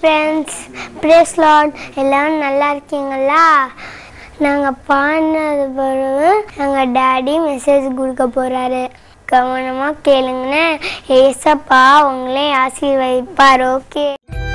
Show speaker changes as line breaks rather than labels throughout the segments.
friends brace Lord எல்லாரும் நல்லா இருக்கீங்களா நாங்கள் பாடினது பிறகு எங்கள் டேடி மெசேஜ் கொடுக்க போகிறாரு கவனமாக கேளுங்கன்னு ஏசப்பா உங்களே ஆசீர்வதிப்பார் ஓகே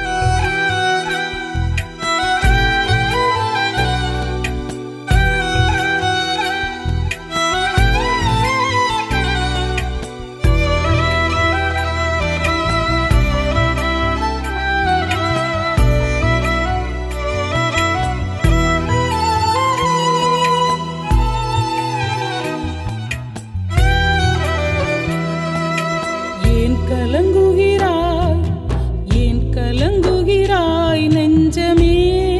ஏன் கலங்குகிறாய் ஏன் கலங்குகிறாய் நெஞ்சமே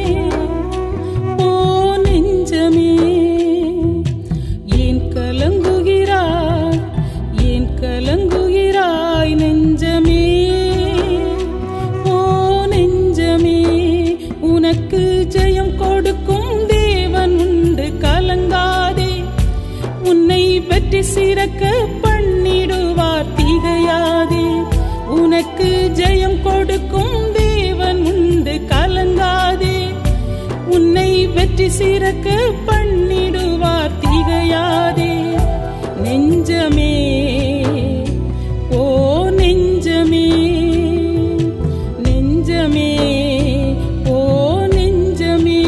ஓ நெஞ்சமே ஏன் கலங்குகிறாய் ஏன் கலங்குகிறாய் நெஞ்சமே ஓ நெஞ்சமே உனக்கு ஜெயம் கொடுக்கும் தேவன் உண்டு கலங்காதே உன்னை வெற்றி சிறக்க பண்ணிடுவார் திகையாதே உனக்கு ஜெயம் கொடுக்கும் தேவன் உண்டு கலங்காதே உன்னை வெற்றி சிறக்க பண்ணிடுவார் திகையாதே நெஞ்சமே ஓ நெஞ்சமே நெஞ்சமே ஓ நெஞ்சமே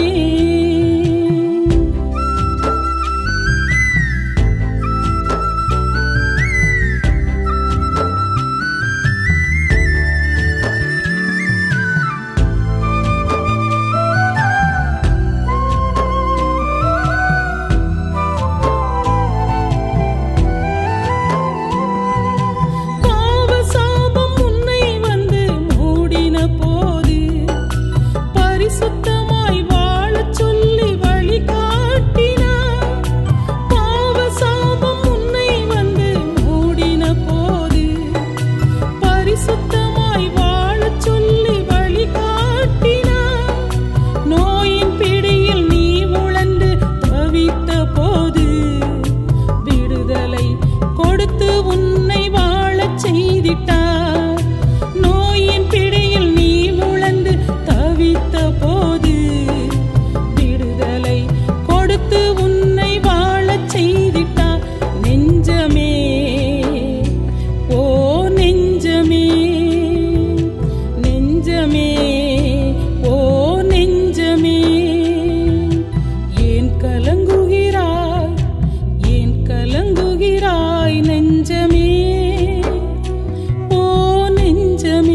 பாவ சாபம் உன்னை வந்து மூடின போது பரிசுத்தமாய் வாழச் சொல்லி வழிகாட்டினார் பாவ சாபம் உன்னை வந்து மூடின போது பரிசுத்தமாய் வாழச் சொல்லி வழிகாட்டினார் நோயின் பிடியில் நீ உழந்து தவித்த போது விடுதலை கொடுத்து உன்னை வாழச் செய்திட்டார் நோயின் பிடியில் நீ உழந்து தவித்த போது விடுதலை கொடுத்து உன்னை வாழச் செய்திட்டார் நெஞ்சமே ஓ நெஞ்சமே நெஞ்சமே ஓ நெஞ்சமே ஏன் கலங்குகிறாய் ஏன் கலங்குகிறாய் நெஞ்சமே ஓ நெஞ்சமே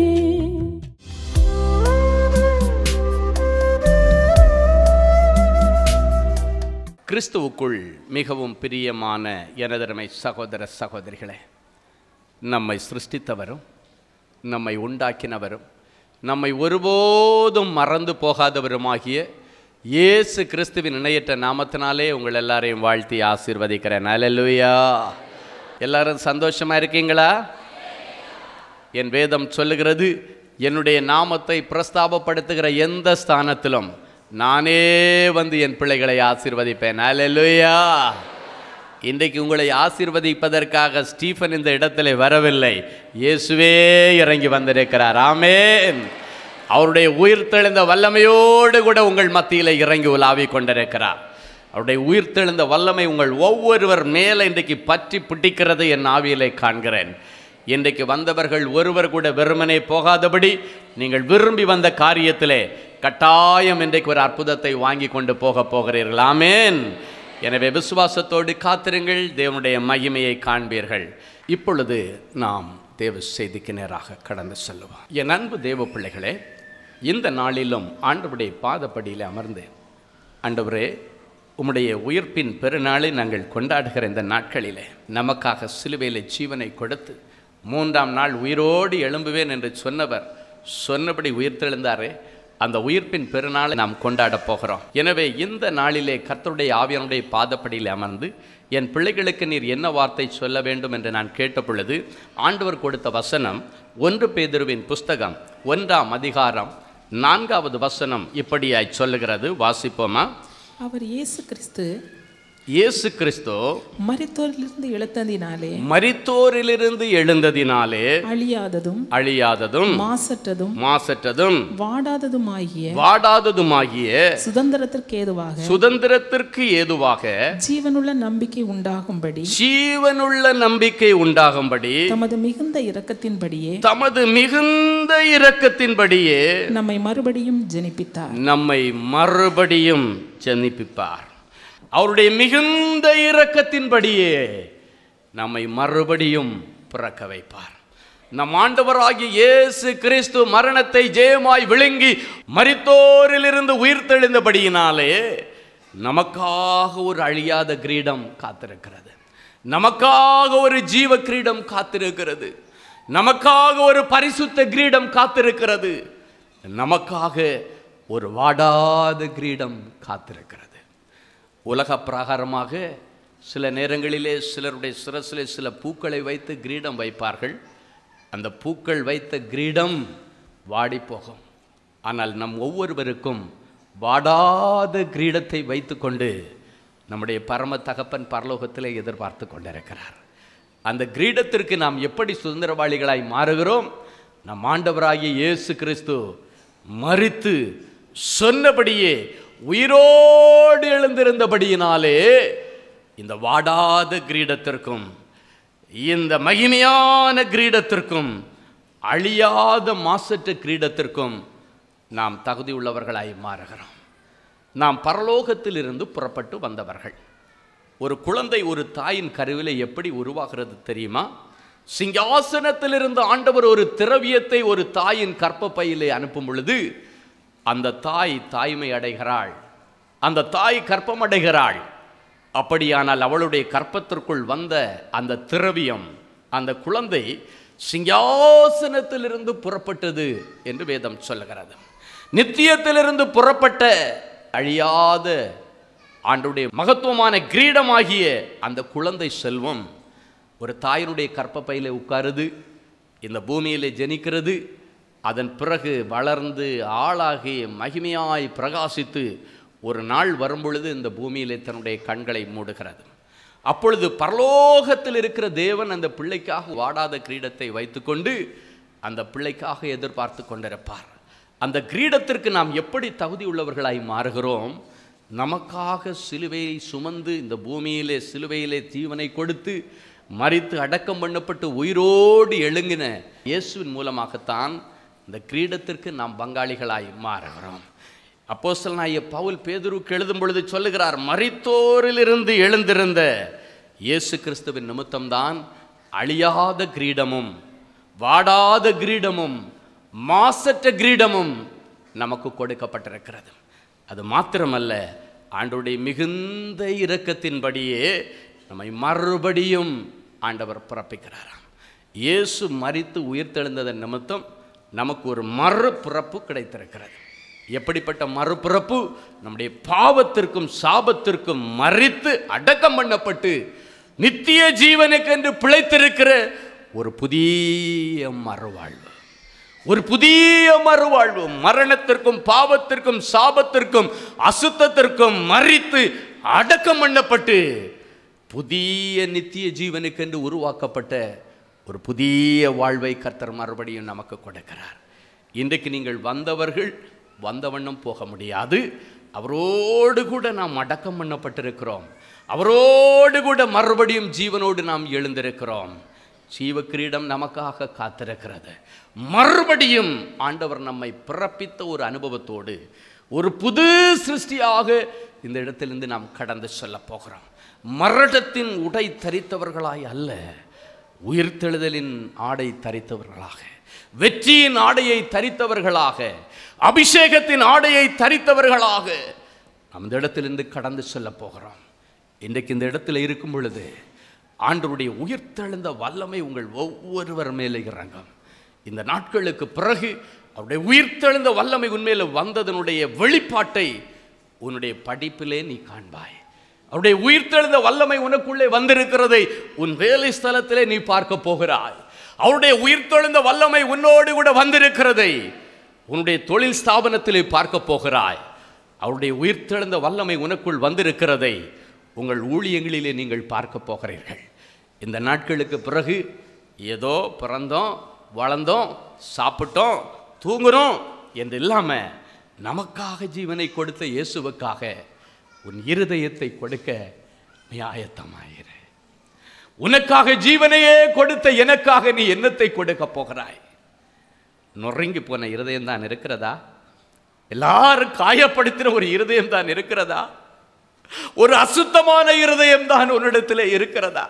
கிறிஸ்துவுக்குள் மிகவும் பிரியமான எனதருமை சகோதர சகோதரிகளே நம்மை சிருஷ்டித்தவரும் நம்மை உண்டாக்கினவரும் நம்மை ஒருபோதும் மறந்து போகாதவருமாகிய இயேசு கிறிஸ்துவின் இணையற்ற நாமத்தினாலே உங்கள் எல்லாரையும் வாழ்த்தி ஆசீர்வதிக்கிறேன் அல்லேலூயா எல்லாரும் சந்தோஷமா இருக்கீங்களா என் வேதம் சொல்லுகிறது என்னுடைய நாமத்தை பிரஸ்தாபப்படுத்துகிற எந்த ஸ்தானத்திலும் நானே வந்து என் பிள்ளைகளை ஆசீர்வதிப்பேன் அல்லேலூயா இன்றைக்கு உங்களை ஆசீர்வதிப்பதற்காக ஸ்டீஃபன் இந்த இடத்துல வரவில்லை இயேசுவே இறங்கி வந்திருக்கிறார் ஆமென் அவருடைய உயிர்த்தெழுந்த வல்லமையோடு கூட உங்கள் மத்தியில் இறங்கி உலாவிக் கொண்டிருக்கிறார் அவருடைய உயிர்த்தெழுந்த வல்லமை உங்கள் ஒவ்வொருவர் மேலே இன்றைக்கு பற்றி பிடிக்கிறது என் ஆவியிலே காண்கிறேன் இன்றைக்கு வந்தவர்கள் ஒருவர் கூட வெறுமனே போகாதபடி நீங்கள் விரும்பி வந்த காரியத்திலே கட்டாயம் இன்றைக்கு ஒரு அற்புதத்தை வாங்கி கொண்டு போக போகிறீர்கள் ஆமென் எனவே விசுவாசத்தோடு காத்திருங்கள் தேவனுடைய மகிமையை காண்பீர்கள் இப்பொழுது நாம் தேவ செய்திக்கு நேராக கடந்து செல்லுவோம் என் அன்பு தேவ பிள்ளைகளே இந்த நாளிலும் ஆண்டவருடைய பாதப்படியில் அமர்ந்து ஆண்டவரே உம்முடைய உயிர்ப்பின் பெருநாளை நாங்கள் கொண்டாடுகிற இந்த நாட்களிலே நமக்காக சிலுவையிலே ஜீவனை கொடுத்து மூன்றாம் நாள் உயிரோடு எழும்புவேன் என்று சொன்னவர் சொன்னபடி உயிர்த்தெழுந்தாரே அந்த உயிர்ப்பின் பெருநாளை நாம் கொண்டாடப் போகிறோம் எனவே இந்த நாளிலே கர்த்தருடைய ஆவியனுடைய பாதப்படியில் அமர்ந்து என் பிள்ளைகளுக்கு நீர் என்ன வார்த்தை சொல்ல வேண்டும் என்று நான் கேட்ட பொழுது ஆண்டவர் கொடுத்த வசனம் ஒன்று பேதுருவின் புஸ்தகம் ஒன்றாம் அதிகாரம் நான்காவது வசனம் இப்படியாய் சொல்லுகிறது வாசிப்போமா
அவர் இயேசு கிறிஸ்து
இயேசு கிறிஸ்து
மரித்தோரிலிருந்து எழுத்ததினாலே
மரித்தோரிலிருந்து எழுந்ததினாலே
அழியாததும்
அழியாததும்
மாசற்றதும்
மாசற்றதும்
வாடாததுமாகிய
வாடாததுமாகிய
சுதந்திரத்திற்கு ஏதுவாக
சுதந்திரத்திற்கு ஏதுவாக
ஜீவனுள்ள நம்பிக்கை உண்டாகும்படி
ஜீவனுள்ள நம்பிக்கை உண்டாகும்படி
தமது மிகுந்த இரக்கத்தின்படியே
தமது மிகுந்த இரக்கத்தின்படியே
நம்மை மறுபடியும் ஜெனிப்பித்தார்
நம்மை மறுபடியும் ஜெனிப்பிப்பார் அவருடைய மிகுந்த இரக்கத்தின்படியே நம்மை மறுபடியும் பிறக்க வைப்பார் நம் ஆண்டவராகிய இயேசு கிறிஸ்து மரணத்தை ஜெயமாய் விழுங்கி மரித்தோரிலிருந்து உயிர்த்தெழுந்தபடியினாலே நமக்காக ஒரு அழியாத கிரீடம் காத்திருக்கிறது நமக்காக ஒரு ஜீவ கிரீடம் காத்திருக்கிறது நமக்காக ஒரு பரிசுத்த கிரீடம் காத்திருக்கிறது நமக்காக ஒரு வாடாத கிரீடம் காத்திருக்கிறது உலக பிரகாரமாக சில நேரங்களிலே சிலருடைய சிரசிலே சில பூக்களை வைத்து கிரீடம் வைப்பார்கள் அந்த பூக்கள் வைத்த கிரீடம் வாடி போகும் ஆனால் நம் ஒவ்வொருவருக்கும் வாடாத கிரீடத்தை வைத்துக்கொண்டு நம்முடைய பரம தகப்பன் பரலோகத்திலே எதிர்பார்த்து கொண்டிருக்கிறார் அந்த கிரீடத்திற்கு நாம் எப்படி சுதந்திரவாளிகளாய் மாறுகிறோம் நம் ஆண்டவராகிய இயேசு கிறிஸ்து மறித்து சொன்னபடியே உயிரோடு எழுந்திருந்தபடியினாலே இந்த வாடாத கிரீடத்திற்கும் இந்த மகிமையான கிரீடத்திற்கும் அழியாத மாசற்ற கிரீடத்திற்கும் நாம் தகுதி உள்ளவர்களாய் மாறுகிறோம் நாம் பரலோகத்திலிருந்து புறப்பட்டு வந்தவர்கள் ஒரு குழந்தை ஒரு தாயின் கருவிலே எப்படி உருவாகிறது தெரியுமா சிங்காசனத்திலிருந்து ஆண்டவர் ஒரு திரவியத்தை ஒரு தாயின் கற்பப்பையிலே அனுப்பும் பொழுது அந்த தாய் தாய்மை அடைகிறாள் அந்த தாய் கற்பம் அடைகிறாள் அப்படியானால் அவளுடைய கற்பத்திற்குள் வந்த அந்த திரவியம் அந்த குழந்தை சிங்காசனத்திலிருந்து புறப்பட்டது என்று வேதம் சொல்லுகிறது நித்தியத்திலிருந்து புறப்பட்ட அழியாத ஆண்டுடைய மகத்துவமான கிரீடமாகிய அந்த குழந்தை செல்வம் ஒரு தாயினுடைய கற்பப்பையிலே உட்காருது இந்த பூமியிலே ஜனிக்கிறது அதன் பிறகு வளர்ந்து ஆளாகி மகிமையாய் பிரகாசித்து ஒரு நாள் வரும்பொழுது இந்த பூமியிலே தன்னுடைய கண்களை மூடுகிறது அப்பொழுது பரலோகத்தில் இருக்கிற தேவன் அந்த பிள்ளைக்காக வாடாத கிரீடத்தை வைத்துக்கொண்டு அந்த பிள்ளைக்காக எதிர்பார்த்து கொண்டிருப்பார் அந்த கிரீடத்திற்கு நாம் எப்படி தகுதி உள்ளவர்களாய் மாறுகிறோம் நமக்காக சிலுவையை சுமந்து இந்த பூமியிலே சிலுவையிலே ஜீவனை கொடுத்து மறித்து அடக்கம் பண்ணப்பட்டு உயிரோடு எழுங்கின இயேசுவின் மூலமாகத்தான் இந்த கிரீடத்திற்கு நாம் பங்காளிகளாய் மாறுகிறோம் அப்போஸ்தலனாகிய பவுல் பேதுருக்கு எழுதும் பொழுது சொல்லுகிறார் மரித்தோரிலிருந்து எழுந்திருந்த இயேசு கிறிஸ்துவின் நிமித்தம்தான் அழியாத கிரீடமும் வாடாத கிரீடமும் மாசற்ற கிரீடமும் நமக்கு கொடுக்கப்பட்டிருக்கிறது அது மாத்திரமல்ல ஆண்டவருடைய மிகுந்த இரக்கத்தின்படியே நம்மை மறுபடியும் ஆண்டவர் பிறப்பிக்கிறாராம் இயேசு மரித்து உயிர்த்தெழுந்ததன் நிமித்தம் நமக்கு ஒரு மறுபிறப்பு கிடைத்திருக்கிறது எப்படிப்பட்ட மறுபிறப்பு நம்முடைய பாவத்திற்கும் சாபத்திற்கும் மறித்து அடக்கம் பண்ணப்பட்டு நித்திய ஜீவனுக்கென்று பிழைத்திருக்கிற ஒரு புதிய மறுவாழ்வு ஒரு புதிய மறுவாழ்வு மரணத்திற்கும் பாவத்திற்கும் சாபத்திற்கும் அசுத்தத்திற்கும் மறித்து அடக்கம் பண்ணப்பட்டு புதிய நித்திய ஜீவனுக்கென்று உருவாக்கப்பட்ட ஒரு புதிய வாழ்வை கர்த்தர் மறுபடியும் நமக்கு கொடுக்கிறார் இன்றைக்கு நீங்கள் வந்தவர்கள் வந்த வண்ணம் போக முடியாது அவரோடு கூட நாம் அடக்கம் பண்ணப்பட்டிருக்கிறோம் அவரோடு கூட மறுபடியும் ஜீவனோடு நாம் எழுந்திருக்கிறோம் ஜீவ கிரீடம் நமக்காக காத்திருக்கிறது மறுபடியும் ஆண்டவர் நம்மை பிறப்பித்த ஒரு அனுபவத்தோடு ஒரு புது சிருஷ்டியாக இந்த இடத்திலிருந்து நாம் கடந்து செல்ல போகிறோம் மரணத்தின் உடை தரித்தவர்களாய் அல்ல உயிர்த்தெழுதலின் ஆடை தரித்தவர்களாக வெற்றியின் ஆடையை தரித்தவர்களாக அபிஷேகத்தின் ஆடையை தரித்தவர்களாக நாம் இந்த இடத்திலிருந்து கடந்து செல்ல போகிறோம் இன்றைக்கு இந்த இடத்துல இருக்கும் பொழுது ஆண்டவருடைய உயிர்த்தெழுந்த வல்லமை உங்கள் ஒவ்வொருவர் மேலே இறங்கும் இந்த நாட்களுக்கு பிறகு அவருடைய உயிர்த்தெழுந்த வல்லமை உண்மையில் வந்ததனுடைய வெளிப்பாட்டை உன்னுடைய படிப்பிலே நீ காண்பாய் அவருடைய உயிர்த்தெழுந்த வல்லமை உனக்குள்ளே வந்திருக்கிறதை உன் வேலை ஸ்தலத்திலே நீ பார்க்க போகிறாய் அவருடைய உயிர்த்தெழுந்த வல்லமை உன்னோடு கூட வந்திருக்கிறதை உன்னுடைய தொழில் ஸ்தாபனத்திலே பார்க்க போகிறாய் அவருடைய உயிர்த்தெழுந்த வல்லமை உனக்குள் வந்திருக்கிறதை உங்கள் ஊழியங்களிலே நீங்கள் பார்க்க போகிறீர்கள் இந்த நாட்களுக்கு பிறகு ஏதோ பிறந்தோம் வளர்ந்தோம் சாப்பிட்டோம் தூங்குறோம் என்று இல்லாமல் நமக்காக ஜீவனை கொடுத்த இயேசுவுக்காக உன் இருதயத்தை கொடுக்க நீ ஆயத்தமாயிரு உனக்காக ஜீவனையே கொடுத்த எனக்காக நீ என்னத்தை கொடுக்க போகிறாய் நொறுங்கி போன இருதயம் தான் இருக்கிறதா எல்லாரும் காயப்படுத்தின ஒரு இருதயம் தான் இருக்கிறதா ஒரு அசுத்தமான இருதயம் தான் உன்னிடத்தில் இருக்கிறதா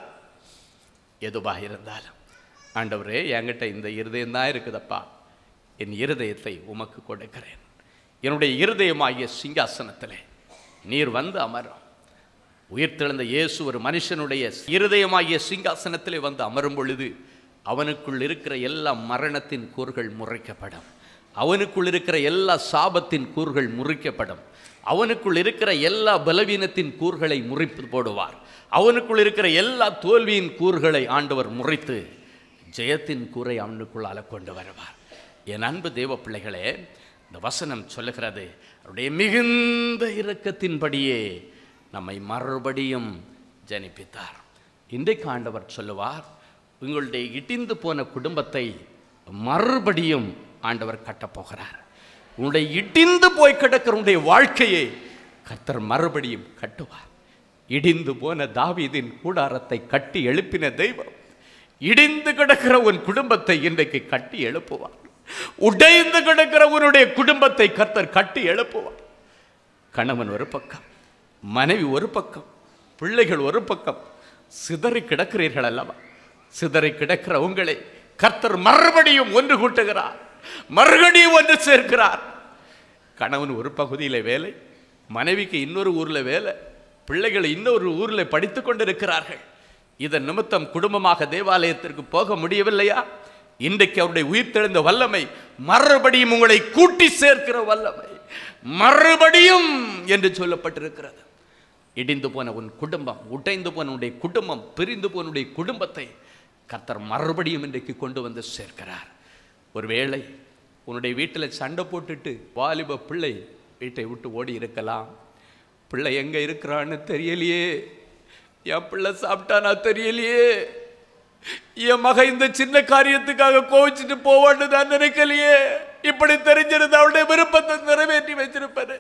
எதுவா இருந்தாலும் ஆண்டவரே என்கிட்ட இந்த இருதயம் தான் இருக்குதப்பா என் இருதயத்தை உமக்கு கொடுக்கிறேன் என்னுடைய இருதயமாகிய சிங்காசனத்திலே நீர் வந்து அமரும் உயிர்த்தெழுந்த இயேசு ஒரு மனுஷனுடைய இருதயமாகிய சிங்காசனத்திலே வந்து அமரும் பொழுது அவனுக்குள் இருக்கிற எல்லா மரணத்தின் கூறுகள் முறைக்கப்படும் அவனுக்குள் இருக்கிற எல்லா சாபத்தின் கூறுகள் முறிக்கப்படும் அவனுக்குள் இருக்கிற எல்லா பலவீனத்தின் கூறுகளை முறித்து போடுவார் அவனுக்குள் இருக்கிற எல்லா தோல்வியின் கூறுகளை ஆண்டவர் முறித்து ஜெயத்தின் கூரை அவனுக்குள்ளால கொண்டு வருவார் என் அன்பு தேவ பிள்ளைகளே இந்த வசனம் சொல்லுகிறது அவருடைய மிகுந்த இரக்கத்தின்படியே நம்மை மறுபடியும் ஜனிப்பித்தார் இன்றைக்கு ஆண்டவர் சொல்லுவார் உங்களுடைய இடிந்து போன குடும்பத்தை மறுபடியும் ஆண்டவர் கட்டப்போகிறார் உன்னுடைய இடிந்து போய் கிடக்கிற உன்னுடைய வாழ்க்கையை கர்த்தர் மறுபடியும் கட்டுவார் இடிந்து போன தாவீதின் கூடாரத்தை கட்டி எழுப்பின தெய்வம் இடிந்து கிடக்கிற உன் குடும்பத்தை இன்றைக்கு கட்டி எழுப்புவார் உடைந்து கிடக்கிற உன்னுடைய குடும்பத்தை கர்த்தர் கட்டி எழுப்புவார் கணவன் ஒரு பக்கம் மனைவி ஒரு பக்கம் பிள்ளைகள் ஒரு பக்கம் சிதறி கிடக்கிறீர்கள் அல்லவா சிதறி கிடக்கிற உங்களை கர்த்தர் மறுபடியும் ஒன்று கூட்டுகிறார் மறுபடியும் ஒன்று சேர்க்கிறார் கணவன் ஒரு பகுதியில் வேலை மனைவிக்கு இன்னொரு ஊரில் வேலை பிள்ளைகள் இன்னொரு ஊரில் படித்து கொண்டிருக்கிறார்கள் இதன் நிமித்தம் குடும்பமாக தேவாலயத்திற்கு போக முடியவில்லையா இன்றைக்கு அவருடைய உயிர்த்தெழுந்த வல்லமை மறுபடியும் உங்களை கூட்டி சேர்க்கிற வல்லமை மறுபடியும் என்று சொல்லப்பட்டிருக்கிறது இடிந்து போன உன் குடும்பம் உடைந்து போன உன்னுடைய குடும்பம் பிரிந்து போன உன்னுடைய குடும்பத்தை கர்த்தர் மறுபடியும் இன்றைக்கு கொண்டு வந்து சேர்க்கிறார் ஒருவேளை உன்னுடைய வீட்டில் சண்டை போட்டுட்டு வாலிப பிள்ளை வீட்டை விட்டு ஓடி இருக்கலாம் பிள்ளை எங்கே இருக்கிறான்னு தெரியலையே என் பிள்ளை சாப்பிட்டானா தெரியலையே என் மக இந்த சின்ன காரியத்துக்காக கோவிச்சுட்டு போவான்னு நான் நினைக்கலையே இப்படி தெரிஞ்சிருந்த அவருடைய விருப்பத்தை நிறைவேற்றி வச்சிருப்பேன்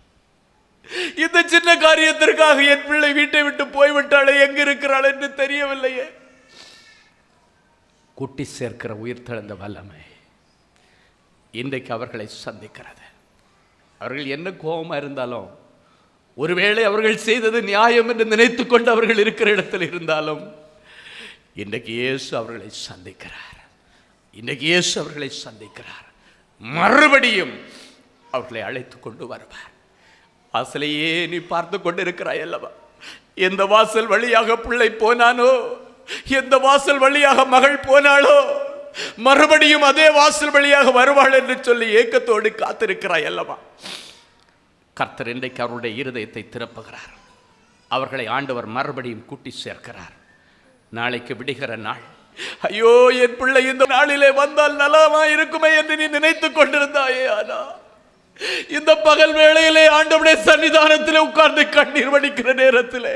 இந்த சின்ன காரியத்திற்காக என் பிள்ளை வீட்டை விட்டு போய்விட்டாளே எங்க இருக்கிறாள் என்று தெரியவில்லையே கூட்டி சேர்க்கிற உயிர் தெழுந்த வல்லமை இன்றைக்கு அவர்களை சந்திக்கிறது அவர்கள் என்ன கோபமா இருந்தாலும் ஒருவேளை அவர்கள் செய்தது நியாயம் என்று நினைத்து கொண்டு அவர்கள் இருக்கிற இடத்தில் இருந்தாலும் இன்றைக்கு இயேசு அவர்களை சந்திக்கிறார் இன்றைக்கு இயேசு அவர்களை சந்திக்கிறார் மறுபடியும் அவர்களை அழைத்து கொண்டு வருவார் வாசலையே நீ பார்த்து கொண்டு இருக்கிறாய் அல்லவா எந்த வாசல் வழியாக பிள்ளை போனானோ எந்த வாசல் வழியாக மகள் போனாளோ மறுபடியும் அதே வாசல் வழியாக வருவாள் என்று சொல்லி ஏக்கத்தோடு காத்திருக்கிறாய் அல்லவா கர்த்தர் இன்றைக்கு அவருடைய இருதயத்தை திறப்புகிறார் அவர்களை ஆண்டவர் மறுபடியும் கூட்டி சேர்க்கிறார் நாளைக்கு விடுகிற நாள் ஐயோ என் பிள்ளை இந்த நாளிலே வந்தால் நலமா இருக்குமே என்று நீ நினைத்துக் கொண்டிருந்தாயே ஆனா இந்த பகல் வேளையிலே ஆண்டவருடைய சன்னிதானத்திலே உட்கார்ந்து கண்ணீர் வடிக்கிற நேரத்திலே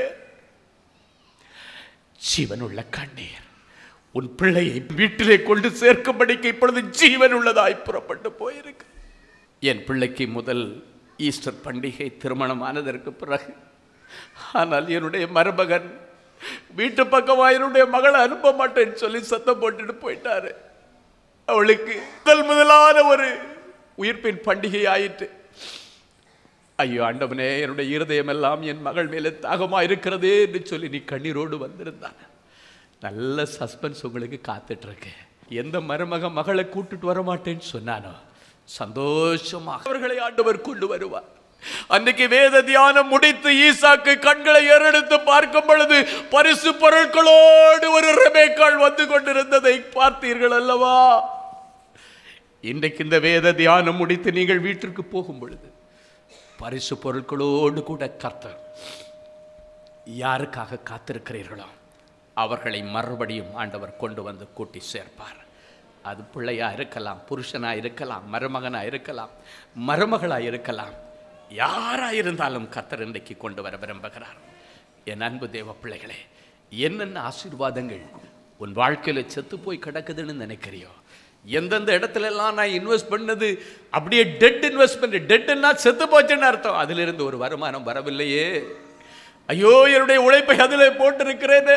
ஜீவனுள்ள கண்ணீர் உன் பிள்ளையை வீட்டிலே கொண்டு சேர்க்கும்படிக்கு இப்பொழுது ஜீவன் உள்ளதாய் புறப்பட்டு போயிருக்கு என் பிள்ளைக்கு முதல் ஈஸ்டர் பண்டிகை திருமணமானதற்கு பிறகு ஆனால் என்னுடைய மருமகன் வீட்டு பக்கமா என்னுடைய மகளை அனுப்ப மாட்டேன்னு சொல்லி சத்தம் போட்டுட்டு போயிட்டாரு அவளுக்கு முதல் முதலான ஒரு உயிர்ப்பின் பண்டிகை ஆயிற்று ஐயோ ஆண்டவனே என்னுடைய இருதயம் எல்லாம் என் மகள் மேலே தாகமா இருக்கிறதே என்று சொல்லி நீ கண்ணீரோடு வந்திருந்தான் நல்ல சஸ்பென்ஸ் உங்களுக்கு காத்துட்டு இருக்கு எந்த மருமக மகளை கூட்டிட்டு வர மாட்டேன்னு சொன்னானோ சந்தோஷமாக அவர்களை ஆண்டவர் கொண்டு வருவார் அன்னைக்கு வேத தியானம் முடித்து ஈசாக்கு கண்களை ஏறெடுத்து பார்க்கும் பொழுது பரிசு பொருட்களோடு ஒரு ரெபேக்காள் வந்து கொண்டிருந்ததை பார்த்தீர்கள் அல்லவா இன்றைக்கு இந்த வேத தியானம் முடித்து நீங்கள் வீட்டிற்கு போகும் பொழுது பரிசு பொருட்களோடு கூட கர்த்தர் யாருக்காக காத்திருக்கிறீர்களோ அவர்களை மறுபடியும் ஆண்டவர் கொண்டு வந்து கூட்டி சேர்ப்பார் அது பிள்ளையா இருக்கலாம் புருஷனா இருக்கலாம் மருமகனா இருக்கலாம் மருமகளா இருக்கலாம் யாரா இருந்தாலும் கர்த்தர் இன்றைக்கு கொண்டு வர விரும்புகிறார் என் அன்பு தேவ பிள்ளைகளே என்னென்ன ஆசீர்வாதங்கள் உன் வாழ்க்கையில் செத்து போய் கிடக்குதுன்னு நினைக்கிறியோ எந்தெந்த இடத்துல எல்லாம் நான் இன்வெஸ்ட் பண்ணது அப்படியே டெட் இன்வெஸ்ட்மெண்ட் டெட்னா செத்து போச்சுன்னு அர்த்தம் அதிலிருந்து ஒரு வருமானம் வரவில்லையே ஐயோ என்னுடைய உழைப்பை அதில் போட்டிருக்கிறேனே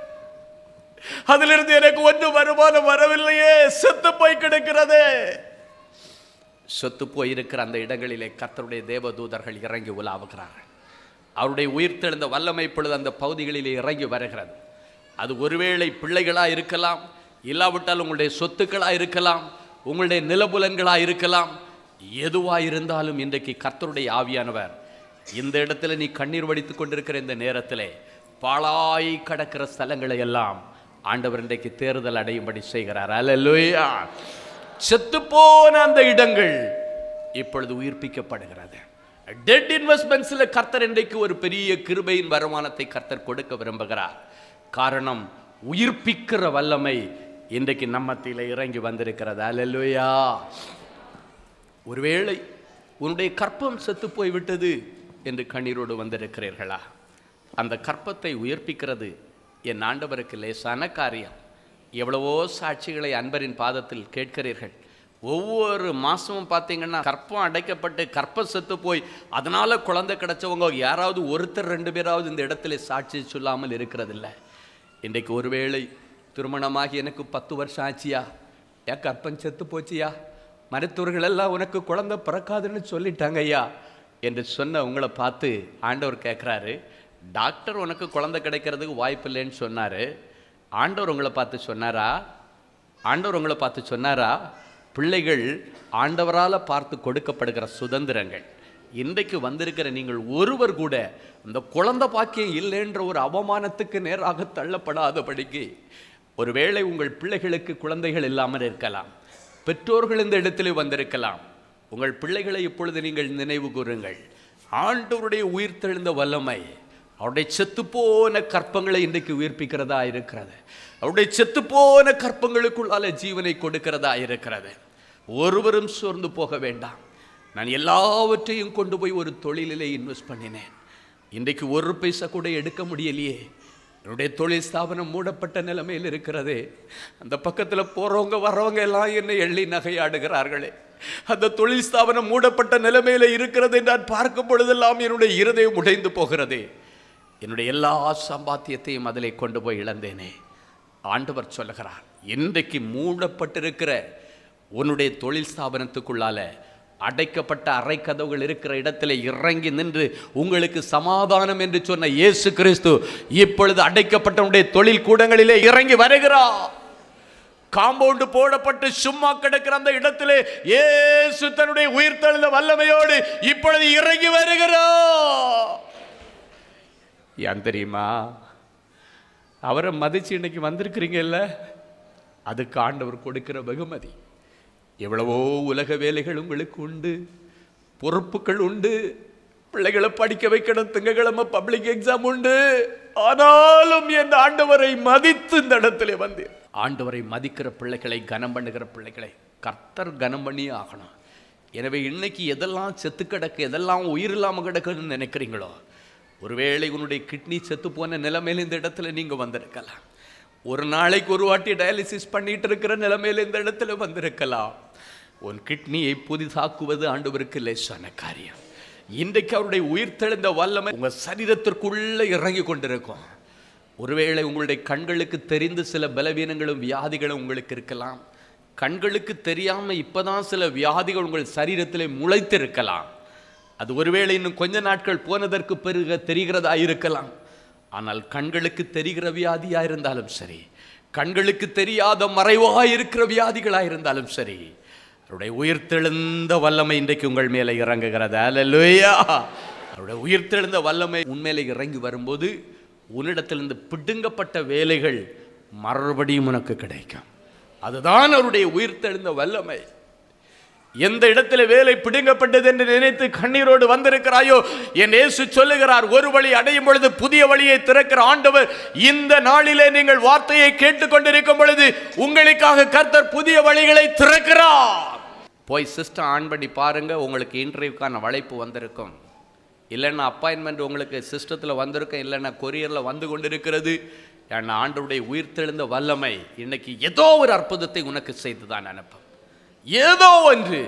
அதிலிருந்து எனக்கு ஒன்றும் வருமானம் வரவில்லையே செத்து போய் கிடக்கிறதே செத்து போயிருக்கிற அந்த இடங்களிலே கர்த்தருடைய தேவதூதர்கள் இறங்கி உலாவுகிறார்கள் அவருடைய உயிர்த்தெழுந்த வல்லமை இப்பொழுது அந்த பகுதிகளிலே இறங்கி வருகிறது அது ஒருவேளை பிள்ளைகளாக இருக்கலாம் இல்லாவிட்டால் உங்களுடைய சொத்துக்களாக இருக்கலாம் உங்களுடைய நிலபுலன்களாக இருக்கலாம் எதுவாக இருந்தாலும் இன்றைக்கு கர்த்தருடைய ஆவியானவர் இந்த இடத்துல நீ கண்ணீர் வடித்து கொண்டிருக்கிற இந்த நேரத்திலே பாழாய் கடக்கிற ஸ்தலங்களை எல்லாம் ஆண்டவர் இன்றைக்கு தேர்தல் அடையும்படி செய்கிறார் அல்லேலூயா செத்துப்போன அந்த இடங்கள் இப்பொழுது உயிர்ப்பிக்கப்படுகிறது டெட் இன்வெஸ்ட்மெண்ட்ஸில் கர்த்தர் இன்றைக்கு ஒரு பெரிய கிருபையின் வருமானத்தை கர்த்தர் கொடுக்க விரும்புகிறார் காரணம் உயிர்ப்பிக்கிற வல்லமை இன்றைக்கு நம்மத்தில இறங்கி வந்திருக்கிறது அல்லேலூயா ஒருவேளை உன்னுடைய கற்பம் செத்து போய்விட்டது என்று கண்ணீரோடு வந்திருக்கிறீர்களா அந்த கற்பத்தை உயிர்ப்பிக்கிறது என் ஆண்டவருக்கு லேசான காரியம் எவ்வளவோ சாட்சிகளை அன்பரின் பாதத்தில் கேட்கிறீர்கள் ஒவ்வொரு மாதமும் பார்த்தீங்கன்னா கற்பம் அடைக்கப்பட்டு கற்பம் செத்து போய் அதனால் குழந்தை கிடைச்சவங்க யாராவது ஒருத்தர் ரெண்டு பேராவது இந்த இடத்துல சாட்சி சொல்லாமல் இருக்கிறதில்ல இன்றைக்கு ஒருவேளை திருமணமாகி எனக்கு பத்து வருஷம் ஆச்சியா என் கற்பம் செத்து போச்சியா மருத்துவர்கள் எல்லாம் உனக்கு குழந்தை பிறக்காதுன்னு சொல்லிட்டாங்க ஐயா என்று சொன்ன உங்களை பார்த்து ஆண்டவர் கேட்குறாரு டாக்டர் உனக்கு குழந்தை கிடைக்கிறதுக்கு வாய்ப்பு இல்லைன்னு சொன்னார் ஆண்டவர் உங்களை பார்த்து சொன்னாரா ஆண்டவர் உங்களை பார்த்து சொன்னாரா பிள்ளைகள் ஆண்டவரால் பார்த்து கொடுக்கப்படுகிற சுதந்திரங்கள் இன்றைக்கு வந்திருக்கிற நீங்கள் ஒருவர் கூட இந்த குழந்தை பாக்கியம் இல்லைன்ற ஒரு அவமானத்துக்கு நேராக தள்ளப்படாதபடிக்கு ஒருவேளை உங்கள் பிள்ளைகளுக்கு குழந்தைகள் இல்லாமல் இருக்கலாம் பெற்றோர்கள் இந்த இடத்திலே வந்திருக்கலாம் உங்கள் பிள்ளைகளை இப்பொழுது நீங்கள் நினைவு கூறுங்கள் ஆண்டவருடைய உயிர்த்தெழுந்த வல்லமை அவருடைய செத்துப்போன கற்பங்களை இன்றைக்கு உயிர்ப்பிக்கிறதா இருக்கிறது அவருடைய செத்துப்போன கற்பங்களுக்குள்ளால ஜீவனை கொடுக்கிறதா இருக்கிறது ஒருவரும் சோர்ந்து போக வேண்டாம் நான் எல்லாவற்றையும் கொண்டு போய் ஒரு தொழிலிலே இன்வெஸ்ட் பண்ணினேன் இன்றைக்கு ஒரு பைசா கூட எடுக்க முடியலையே என்னுடைய தொழில் ஸ்தாபனம் மூடப்பட்ட நிலைமையில் இருக்கிறதே அந்த பக்கத்தில் போகிறவங்க வர்றவங்க எல்லாம் என்னை எள்ளி நகையாடுகிறார்களே அந்த தொழில் ஸ்தாபனம் மூடப்பட்ட நிலைமையில் இருக்கிறதை நான் பார்க்கும் பொழுதெல்லாம் என்னுடைய இருதயம் உடைந்து போகிறதே என்னுடைய எல்லா சம்பாத்தியத்தையும் அதிலே கொண்டு போய் இழந்தேனே ஆண்டவர் சொல்லுகிறார் இன்றைக்கு மூடப்பட்டிருக்கிற உன்னுடைய தொழில் ஸ்தாபனத்துக்குள்ளால அடைக்கப்பட்ட அறை கதவுகள் இருக்கிற இடத்துல இறங்கி நின்று உங்களுக்கு சமாதானம் என்று சொன்ன இயேசு கிறிஸ்து இப்பொழுது அடைக்கப்பட்ட உன்னுடைய தொழில் கூடங்களிலே இறங்கி வருகிறார் காம்பவுண்டு போடப்பட்டு சும்மா கிடக்கிற அந்த இடத்திலே இயேசு தன்னுடைய உயிர்த்தெழுந்த வல்லமையோடு இப்பொழுது இறங்கி வருகிறார் ஏன் தெரியுமா அவரை மதிச்சு இன்னைக்கு வந்திருக்கிறீங்கல்ல அதுக்கு ஆண்டவர் கொடுக்கிற வெகுமதி எவ்வளவோ உலக வேலைகள் உங்களுக்கு உண்டு பொறுப்புகள் உண்டு பிள்ளைகளை படிக்க வைக்கணும் திங்கக்கிழமை பப்ளிக் எக்ஸாம் உண்டு ஆனாலும் என் ஆண்டவரை மதித்து இந்த இடத்துல வந்தேன் ஆண்டவரை மதிக்கிற பிள்ளைகளை கனம் பண்ணுகிற பிள்ளைகளை கர்த்தர் கனம் பண்ணி ஆகணும் எனவே இன்னைக்கு எதெல்லாம் செத்து கிடக்கு எதெல்லாம் உயிர் இல்லாமல் கிடக்குன்னு நினைக்கிறீங்களோ ஒருவேளை உன்னுடைய கிட்னி செத்து போன நிலைமையில இந்த இடத்துல நீங்க வந்திருக்கலாம் ஒரு நாளைக்கு ஒரு வாட்டி டயாலிசிஸ் பண்ணிட்டு இருக்கிற நிலைமையில இந்த இடத்துல வந்திருக்கலாம் உன் கிட்னியை புதிதாக்குவது ஆண்டவருக்கு லேசான காரியம் இன்றைக்கு அவருடைய உயிர்த்தெழுந்த வல்லமை உங்க சரீரத்திற்குள்ள இறங்கி கொண்டிருக்கும் ஒருவேளை உங்களுடைய கண்களுக்கு தெரிந்து சில பலவீனங்களும் வியாதிகளும் உங்களுக்கு இருக்கலாம் கண்களுக்கு தெரியாம இப்பதான் சில வியாதிகள் உங்கள் சரீரத்திலே முளைத்திருக்கலாம் அது ஒருவேளை இன்னும் கொஞ்ச நாட்கள் போனதற்கு பிறகு தெரிகிறதா இருக்கலாம் ஆனால் கண்களுக்கு தெரிகிற வியாதியா இருந்தாலும் சரி கண்களுக்கு தெரியாத மறைவாக இருக்கிற வியாதிகளாக இருந்தாலும் சரி அவருடைய உயிர்த்தெழுந்த வல்லமை இன்றைக்கு உங்கள் மேலே இறங்குகிறது அல்லேலூயா அவருடைய உயிர்த்தெழுந்த வல்லமை உண்மையிலே இறங்கி வரும்போது உன்னிடத்திலிருந்து பிடுங்கப்பட்ட வேலைகள் மறுபடியும் உனக்கு கிடைக்கும் அதுதான் அவருடைய உயிர்த்தெழுந்த வல்லமை எந்த இடத்துல வேலை பிடுங்கப்பட்டது என்று நினைத்து கண்ணீரோடு வந்திருக்கிறாயோ என் இயேசு சொல்லுகிறார் ஒரு வழி அடையும் பொழுது புதிய வழியை திறக்கிற ஆண்டவர் இந்த நாளிலே நீங்கள் வார்த்தையை கேட்டுக்கொண்டிருக்கும் பொழுது உங்களுக்காக கர்த்தர் புதிய வழிகளை திறக்கிறார் போய் சிஸ்டம் ஆன் பண்ணி பாருங்க உங்களுக்கு இன்டர்வியூக்கான வளைப்பு வந்திருக்கும் இல்லைன்னா அப்பாயின்மெண்ட் உங்களுக்கு சிஸ்டத்தில் வந்திருக்கும் இல்லைன்னா கொரியரில் வந்து கொண்டிருக்கிறது ஏன்னா ஆண்டவருடைய உயிர்த்தெழுந்த வல்லமை இன்னைக்கு ஏதோ ஒரு அற்புதத்தை உனக்கு செய்து தான் அனுப்பும் ஏதோ ஒன்று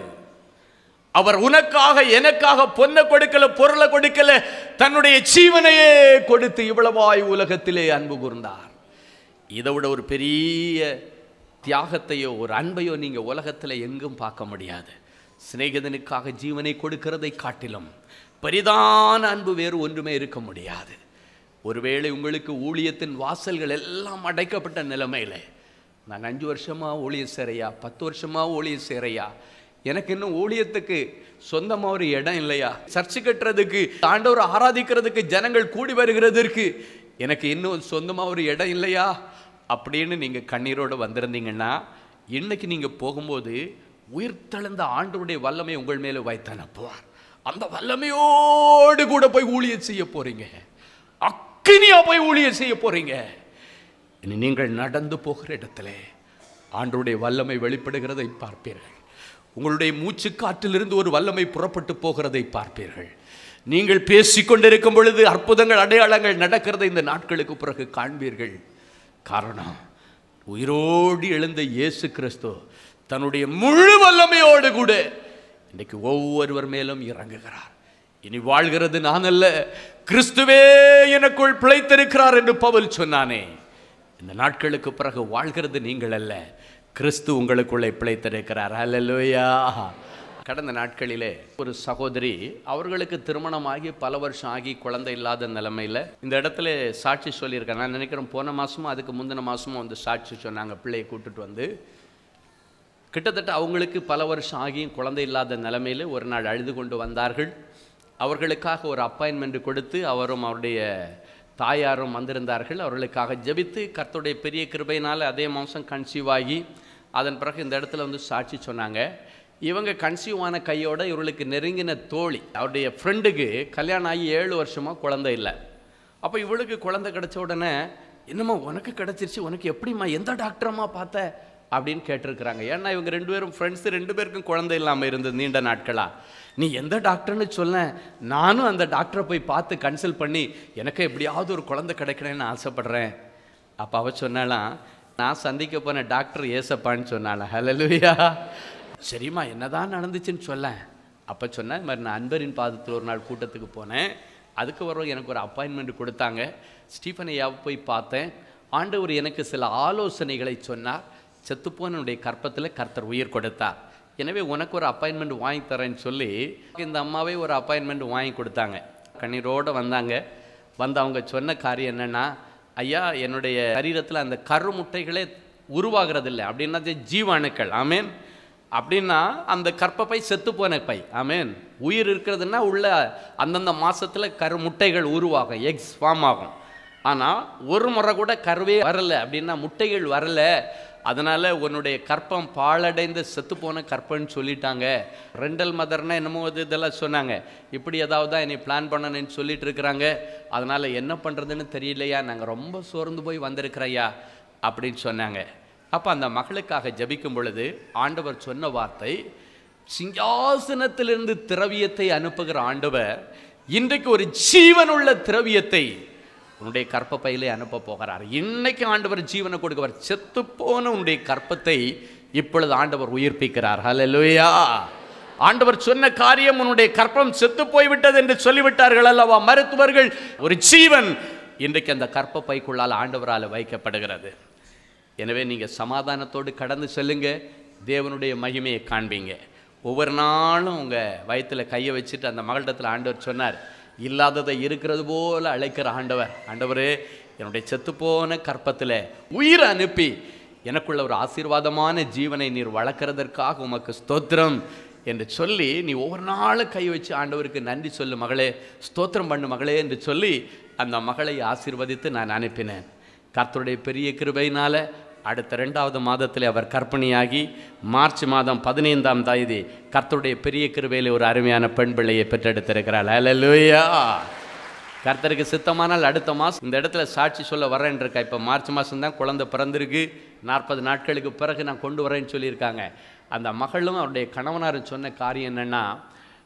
அவர் உனக்காக எனக்காக பொன்னை கொடுக்கல பொருளை கொடுக்கல தன்னுடைய ஜீவனையே கொடுத்து இவ்வளவாய் உலகத்திலே அன்பு கூர்ந்தார் இதை விட ஒரு பெரிய தியாகத்தையோ ஒரு அன்பையோ நீங்க உலகத்தில் எங்கும் பார்க்க முடியாது சிநேகிதனுக்காக ஜீவனை கொடுக்கிறதை காட்டிலும் பெரிதான அன்பு வேறு ஒன்றுமே இருக்க முடியாது ஒருவேளை உங்களுக்கு ஊழியத்தின் வாசல்கள் எல்லாம் அடைக்கப்பட்ட நிலைமையில நான் அஞ்சு வருஷமா ஊழியம் சேரையா பத்து வருஷமா ஊழியம் சேரையா எனக்கு இன்னும் ஊழியத்துக்கு சொந்தமா ஒரு இடம் இல்லையா சர்ச்சு கட்டுறதுக்கு ஆண்டவர் ஆராதிக்கிறதுக்கு ஜனங்கள் கூடி வருகிறதற்கு எனக்கு இன்னும் சொந்தமா ஒரு இடம் இல்லையா அப்படின்னு நீங்க கண்ணீரோட வந்திருந்தீங்கன்னா இன்னைக்கு நீங்க போகும்போது உயிர்த்தெழுந்த ஆண்டவருடைய வல்லமை உங்கள் மேலே வைத்து அனுப்புவார் அந்த வல்லமையோடு கூட போய் ஊழியம் செய்ய போறீங்க அக்கினியா போய் ஊழியம் செய்ய போறீங்க இனி நீங்கள் நடந்து போகிற இடத்துல ஆண்டவருடைய வல்லமை வெளிப்படுகிறதை பார்ப்பீர்கள் உங்களுடைய மூச்சு காற்றிலிருந்து ஒரு வல்லமை புறப்பட்டு போகிறதை பார்ப்பீர்கள் நீங்கள் பேசிக்கொண்டிருக்கும் பொழுது அற்புதங்கள் அடையாளங்கள் நடக்கிறதை இந்த நாட்களுக்கு பிறகு காண்பீர்கள் காரணம் உயிரோடு எழுந்த இயேசு கிறிஸ்து தன்னுடைய முழு வல்லமையோடு கூட இன்னைக்கு ஒவ்வொருவர் மேலும் இறங்குகிறார் இனி வாழ்கிறது நான் அல்ல கிறிஸ்துவே எனக்குள் பிழைத்திருக்கிறார் என்று பவுல் சொன்னானே இந்த நாட்களுக்கு பிறகு வாழ்கிறது நீங்கள் அல்ல கிறிஸ்து உங்களுக்குள்ளே பிழைத்திருக்கிறார் அல்லேலூயா கடந்த நாட்களிலே ஒரு சகோதரி அவர்களுக்கு திருமணமாகி பல வருஷம் ஆகி குழந்தை இல்லாத நிலைமையில் இந்த இடத்துல சாட்சி சொல்லியிருக்காங்க நான் நினைக்கிறேன் போன மாதமும் அதுக்கு முந்தின மாதமும் வந்து சாட்சி சொன்னாங்க பிள்ளையை கூட்டிட்டு வந்து கிட்டத்தட்ட அவங்களுக்கு பல வருஷம் ஆகியும் குழந்தை இல்லாத நிலைமையில் ஒரு நாள் அழுது கொண்டு வந்தார்கள் அவர்களுக்காக ஒரு அப்பாயின்மெண்ட் கொடுத்து அவரும் அவருடைய தாயாரும் வந்திருந்தார்கள் அவர்களுக்காக ஜெபித்து கர்த்தருடைய பெரிய கிருபையினால் அதே மாதம் கன்சீவ் ஆகி அதன் பிறகு இந்த இடத்துல வந்து சாட்சி சொன்னாங்க இவங்க கன்சீவ் ஆன கையோட இவர்களுக்கு நெருங்கின தோழி அவருடைய ஃப்ரெண்டுக்கு கல்யாணம் ஆகி ஏழு வருஷமாக குழந்தை இல்லை அப்போ இவளுக்கு குழந்தை கிடைச்ச உடனே என்னம்மா உனக்கு கிடைச்சிருச்சு உனக்கு எப்படிம்மா எந்த டாக்டரம்மா பார்த்த அப்படின்னு கேட்டிருக்கிறாங்க ஏன்னா இவங்க ரெண்டு பேரும் ஃப்ரெண்ட்ஸ் ரெண்டு பேருக்கும் குழந்தை இல்லாமல் இருந்தது நீண்ட நாட்களா நீ எந்த டாக்டர்னு சொல்ல நானும் அந்த டாக்டரை போய் பார்த்து கன்சல்ட் பண்ணி எனக்கு எப்படியாவது ஒரு குழந்தை கிடைக்கணும்னு ஆசைப்படுறேன் அப்போ அவ சொன்னாலாம் நான் சந்திக்க போன டாக்டர் ஏசப்பான்னு சொன்னாலாம் ஹலலுயா சரிம்மா என்னதான் நடந்துச்சுன்னு சொல்லேன் அப்போ சொன்னேன் இது மாதிரி நான் அன்பரின் பாதத்தில் ஒரு நாள் கூட்டத்துக்கு போனேன் அதுக்கு வர எனக்கு ஒரு அப்பாயின்மெண்ட் கொடுத்தாங்க ஸ்டீஃபன் ஐயாவை போய் பார்த்தேன் ஆண்டவர் எனக்கு சில ஆலோசனைகளை சொன்னார் செத்துப்போனுடைய கற்பத்தில் கர்த்தர் உயிர் கொடுத்தார் எனவே உனக்கு ஒரு அப்பாயின்மெண்ட் வாங்கி தரேன்னு சொல்லி இந்த அம்மாவே ஒரு அப்பாயின்மெண்ட் வாங்கி கொடுத்தாங்க கண்ணீரோடு வந்தாங்க வந்து அவங்க சொன்ன காரியம் என்னென்னா ஐயா என்னுடைய சரீரத்தில் அந்த கரு முட்டைகளே உருவாகிறதில்லை அப்படின்னா அது ஜீவாணுக்கள் ஆமேன் அப்படின்னா அந்த கற்பப்பை செத்துப்போன பை ஆமேன் உயிர் இருக்கிறதுனா உள்ள அந்தந்த மாசத்துல கரு முட்டைகள் உருவாகும் எக்ஸ் ஃபார்ம் ஆகும் ஆனால் ஒரு முறை கூட கருவே வரல அப்படின்னா முட்டைகள் வரல அதனால் உன்னுடைய கற்பம் பாழடைந்து செத்துப்போன கற்பன்னு சொல்லிட்டாங்க ரெண்டல் மதர்னா என்னமோ இது இதெல்லாம் சொன்னாங்க இப்படி ஏதாவது தான் என்னை பிளான் பண்ணணும்னு சொல்லிட்டு இருக்கிறாங்க அதனால் என்ன பண்ணுறதுன்னு தெரியலையா நாங்கள் ரொம்ப சோர்ந்து போய் வந்திருக்கிறையா அப்படின்னு சொன்னாங்க அப்போ அந்த மகளுக்காக ஜெபிக்கும் பொழுது ஆண்டவர் சொன்ன வார்த்தை சிங்காசனத்திலிருந்து திரவியத்தை அனுப்புகிற ஆண்டவர் இன்றைக்கு ஒரு ஜீவனுள்ள திரவியத்தை உன்னுடைய கற்பப்பையிலே அனுப்ப போகிறார் இன்னைக்கு ஆண்டவர் ஜீவனை கொடுக்கவர் செத்துப்போன உன்னுடைய கற்பத்தை இப்பொழுது ஆண்டவர் உயிர்ப்பிக்கிறார் ஹalleluya ஆண்டவர் சொன்ன காரியம் உன்னுடைய கற்பம் செத்து போய்விட்டது என்று சொல்லிவிட்டார்கள் அல்லவா மருத்துவர்கள் ஒரு ஜீவன் இன்றைக்கு அந்த கற்பப்பைக்குள்ளால் ஆண்டவரால் வைக்கப்படுகிறது எனவே நீங்கள் சமாதானத்தோடு கடந்து செல்லுங்க தேவனுடைய மகிமையை காண்பீங்க ஒவ்வொரு நாளும் உங்கள் வயிற்றில் கையை வச்சுட்டு அந்த மகளிடத்தில் ஆண்டவர் சொன்னார் இல்லாததை இருக்கிறது போல அழைக்கிற ஆண்டவர் ஆண்டவரே என்னுடைய செத்துப்போன கற்பத்தில் உயிரை அனுப்பி எனக்குள்ள ஒரு ஆசீர்வாதமான ஜீவனை நீர் வளர்க்கறதற்காக உமக்கு ஸ்தோத்திரம் என்று சொல்லி நீ ஒவ்வொரு நாளும் கை வச்சு ஆண்டவருக்கு நன்றி சொல்லு மகளே ஸ்தோத்திரம் பண்ணு மகளே என்று சொல்லி அந்த மகளை ஆசீர்வதித்து நான் அனுப்பினேன் கர்த்தருடைய பெரிய கிருபையினால அடுத்த ரெண்டாவது மாதத்தில் அவர் கற்பனையாகி மார்ச் மாதம் பதினைந்தாம் தேதி கர்த்தருடைய பெரிய கிருபையில் ஒரு அருமையான பெண் பிள்ளையை பெற்றெடுத்திருக்கிறாள் அல்லேலூயா கர்த்தருக்கு சித்தமானால் அடுத்த மாதம் இந்த இடத்துல சாட்சி சொல்ல வரேன் இருக்கா இப்போ மார்ச் மாதம் தான் குழந்தை பிறந்திருக்கு நாற்பது நாட்களுக்கு பிறகு நான் கொண்டு வரேன்னு சொல்லியிருக்காங்க அந்த மகளும் அவருடைய கணவனாரும் சொன்ன காரியம் என்னென்னா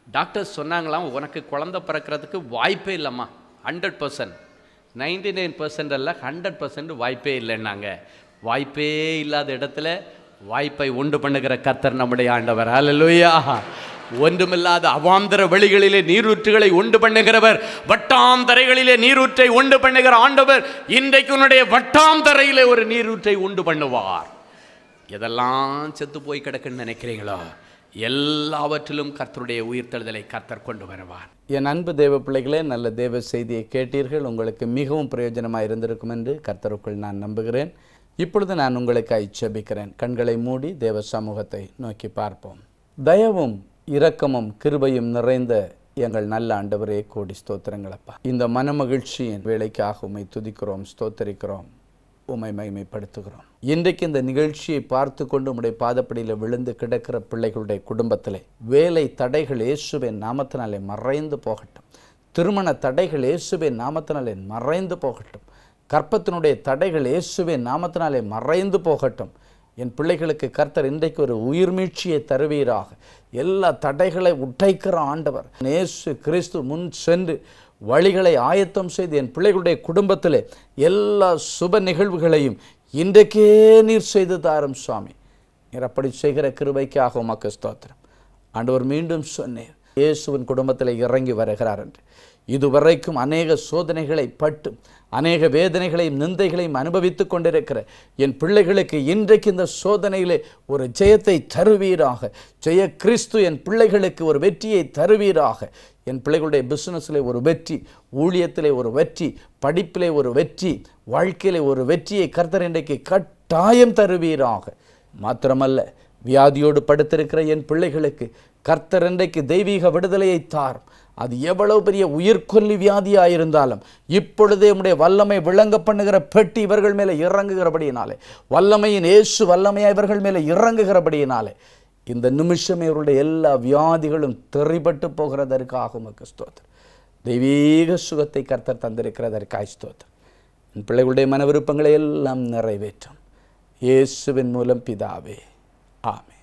டாக்டர்ஸ் சொன்னாங்களாம் உனக்கு குழந்தை பிறக்கிறதுக்கு வாய்ப்பே இல்லைம்மா hundred percent ninety nine percent அல்ல ஹண்ட்ரட் பர்சன்ட் வாய்ப்பே இல்லைன்னாங்க வாய்ப்பே இல்லாத இடத்துல வாய்ப்பை உண்டு பண்ணுகிற கர்த்தர் நம்முடைய ஆண்டவர் ஹalleluya ஒன்றுமில்லாத அவாந்தர வெளிகளிலே நீரூற்றுகளை உண்டு பண்ணுகிறவர் வட்டாந்தரைகளிலே நீரூற்றை உண்டு பண்ணுகிற ஆண்டவர் இன்றைக்கு உன்னுடைய வட்டாந்தரையிலே ஒரு நீரூற்றை உண்டு பண்ணுவார் எதெல்லாம் செத்து போய் கிடக்குன்னு நினைக்கிறீங்களோ எல்லாவற்றிலும் கர்த்தருடைய உயிர்த்தெழுதலை கர்த்தர் கொண்டு வருவார்
என் அன்பு தேவ பிள்ளைகளே நல்ல தேவ செய்தியை கேட்டீர்கள் உங்களுக்கு மிகவும் பிரயோஜனமாக இருந்திருக்கும் என்று கர்த்தருக்குள் நான் நம்புகிறேன் இப்பொழுது நான் உங்களுக்கு ஜெபிக்கிறேன் கண்களை மூடி தேவ சமூகத்தை நோக்கி பார்ப்போம் தயவும் இரக்கமும் கிருபையும் நிறைந்த எங்கள் நல்ல ஆண்டவரே கோடி ஸ்தோத்திரங்களப்பா இந்த மனமகிழ்ச்சியின் வேலைக்காக உம்மை துதிக்கிறோம் ஸ்தோத்தரிக்கிறோம் உம்மை மகிமைப்படுத்துகிறோம் இன்றைக்கு இந்த நிகழ்ச்சியை பார்த்து கொண்டு உம்முடைய பாதப்படியில் விழுந்து கிடக்கிற பிள்ளைகளுடைய குடும்பத்திலே வேலை தடைகள் இயேசுவின் நாமத்தினாலே மறைந்து போகட்டும் திருமண தடைகள் இயேசுவின் நாமத்தினாலே மறைந்து போகட்டும் கற்பத்தினுடைய தடைகள் இயேசுவின் நாமத்தினாலே மறைந்து போகட்டும் என் பிள்ளைகளுக்கு கர்த்தர் இன்றைக்கு ஒரு உயிர்மீழ்ச்சியை தருவீராக எல்லா தடைகளை உடைக்கிற ஆண்டவர் இயேசு கிறிஸ்து முன் சென்று வழிகளை ஆயத்தம் செய்து என் பிள்ளைகளுடைய குடும்பத்திலே எல்லா சுப நிகழ்வுகளையும் இன்றைக்கே நீர் செய்து தாரும் சுவாமி நீர் அப்படி செய்கிற கிருபைக்காக உமக்கு ஸ்தோத்திரம் ஆண்டவர் மீண்டும் சொன்னேன் இயேசுவின் குடும்பத்தில் இறங்கி வருகிறார் என்று இதுவரைக்கும் அநேக சோதனைகளை பட்டு அநேக வேதனைகளையும் நிந்தைகளையும் அனுபவித்துக் கொண்டிருக்கிற என் பிள்ளைகளுக்கு இன்றைக்கு இந்த சோதனையிலே ஒரு ஜெயத்தை தருவீராக ஜெய கிறிஸ்து என் பிள்ளைகளுக்கு ஒரு வெற்றியை தருவீராக என் பிள்ளைகளுடைய பிஸ்னஸில் ஒரு வெற்றி ஊழியத்திலே ஒரு வெற்றி படிப்பிலே ஒரு வெற்றி வாழ்க்கையிலே ஒரு வெற்றியை கர்த்தர் இன்றைக்கு கட்டாயம் தருவீராக மாத்திரமல்ல வியாதியோடு படுத்திருக்கிற என் பிள்ளைகளுக்கு கர்த்தர் இன்றைக்கு தெய்வீக விடுதலையை தாரும் அது எவ்வளவு பெரிய உயிர்கொல்லி வியாதியாயிருந்தாலும் இப்பொழுதே உம்முடைய வல்லமை விளங்க பண்ணுகிற பெட்டி இவர்கள் மேலே இறங்குகிறபடியினாலே வல்லமையின் இயேசு வல்லமையா இவர்கள் மேலே இறங்குகிறபடியினாலே இந்த நிமிஷமே இவருடைய எல்லா வியாதிகளும் தெரிபட்டு போகிறதற்காக உமக்கு ஸ்தோத்திரம் தெய்வீக சுகத்தை கர்த்தர் தந்திருக்கிறதற்காய் ஸ்தோத்திரம் என் பிள்ளைகளுடைய மன விருப்பங்களை எல்லாம் நிறைவேற்றும் இயேசுவின் மூலம் பிதாவே ஆமென்